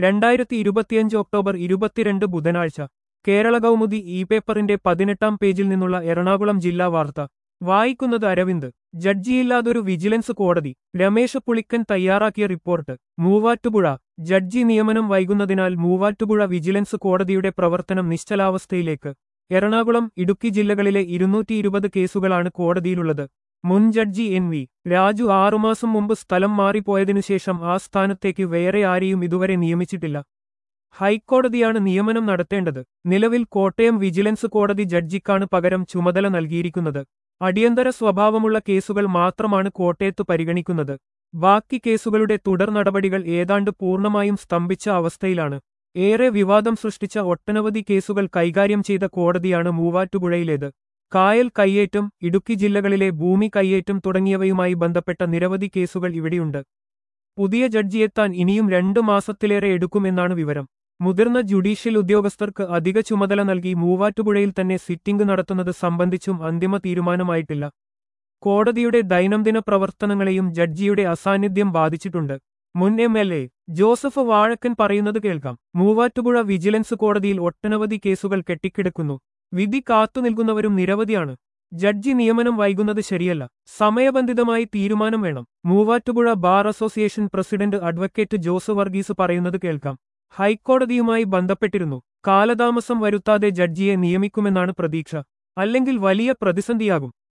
രണ്ടായിരത്തി ഇരുപത്തിയഞ്ച് ഒക്ടോബർ ഇരുപത്തിരണ്ട് ബുധനാഴ്ച കേരള കൗമുദി ഇ പേപ്പറിന്റെ പതിനെട്ടാം പേജിൽ നിന്നുള്ള എറണാകുളം ജില്ലാ വാർത്ത വായിക്കുന്നത് അരവിന്ദ് ജഡ്ജിയില്ലാതൊരു വിജിലൻസ് കോടതി രമേശ പുളിക്കൻ തയ്യാറാക്കിയ റിപ്പോർട്ട് മൂവാറ്റുപുഴ ജഡ്ജി നിയമനം വൈകുന്നതിനാൽ മൂവാറ്റുപുഴ വിജിലൻസ് കോടതിയുടെ പ്രവർത്തനം നിശ്ചലാവസ്ഥയിലേക്ക് എറണാകുളം ഇടുക്കി ജില്ലകളിലെ ഇരുന്നൂറ്റി ഇരുപത് കേസുകളാണ് കോടതിയിലുള്ളത് മുൻ ജഡ്ജി എൻ വി രാജു ആറുമാസം മുമ്പ് സ്ഥലം മാറിപ്പോയതിനുശേഷം ആ സ്ഥാനത്തേക്ക് വേറെ ആരെയും ഇതുവരെ നിയമിച്ചിട്ടില്ല ഹൈക്കോടതിയാണ് നിയമനം നടത്തേണ്ടത് നിലവിൽ കോട്ടയം വിജിലൻസ് കോടതി ജഡ്ജിക്കാണ് പകരം ചുമതല നൽകിയിരിക്കുന്നത് അടിയന്തര സ്വഭാവമുള്ള കേസുകൾ മാത്രമാണ് കോട്ടയത്ത് പരിഗണിക്കുന്നത് ബാക്കി കേസുകളുടെ തുടർ നടപടികൾ ഏതാണ്ട് പൂർണ്ണമായും സ്തംഭിച്ച അവസ്ഥയിലാണ് ഏറെ വിവാദം സൃഷ്ടിച്ച ഒട്ടനവധി കേസുകൾ കൈകാര്യം ചെയ്ത കോടതിയാണ് മൂവാറ്റുപുഴയിലേത് കായൽ കയ്യേറ്റം ഇടുക്കി ജില്ലകളിലെ ഭൂമി കയ്യേറ്റം തുടങ്ങിയവയുമായി ബന്ധപ്പെട്ട നിരവധി കേസുകൾ ഇവിടെയുണ്ട് പുതിയ ജഡ്ജിയെത്താൻ ഇനിയും രണ്ടു മാസത്തിലേറെ എടുക്കുമെന്നാണ് വിവരം മുതിർന്ന ജുഡീഷ്യൽ ഉദ്യോഗസ്ഥർക്ക് അധിക ചുമതല നൽകി മൂവാറ്റുപുഴയിൽ തന്നെ സിറ്റിംഗ് നടത്തുന്നത് സംബന്ധിച്ചും അന്തിമ തീരുമാനമായിട്ടില്ല കോടതിയുടെ ദൈനംദിന പ്രവർത്തനങ്ങളെയും ജഡ്ജിയുടെ അസാന്നിധ്യം ബാധിച്ചിട്ടുണ്ട് മുൻ M L A Joseph Vazhakkan പറയുന്നത് കേൾക്കാം മൂവാറ്റുപുഴ വിജിലൻസ് കോടതിയിൽ ഒട്ടനവധി കേസുകൾ കെട്ടിക്കിടക്കുന്നു വിധി കാത്തുനിൽക്കുന്നവരും നിരവധിയാണ് ജഡ്ജി നിയമനം വൈകുന്നത് ശരിയല്ല സമയബന്ധിതമായി തീരുമാനം വേണം Muvattupuzha bar association president advocate Jose Varghese പറയുന്നത് കേൾക്കാം ഹൈക്കോടതിയുമായി ബന്ധപ്പെട്ടിരുന്നു കാലതാമസം വരുത്താതെ ജഡ്ജിയെ നിയമിക്കുമെന്നാണ് പ്രതീക്ഷ അല്ലെങ്കിൽ വലിയ പ്രതിസന്ധിയാകും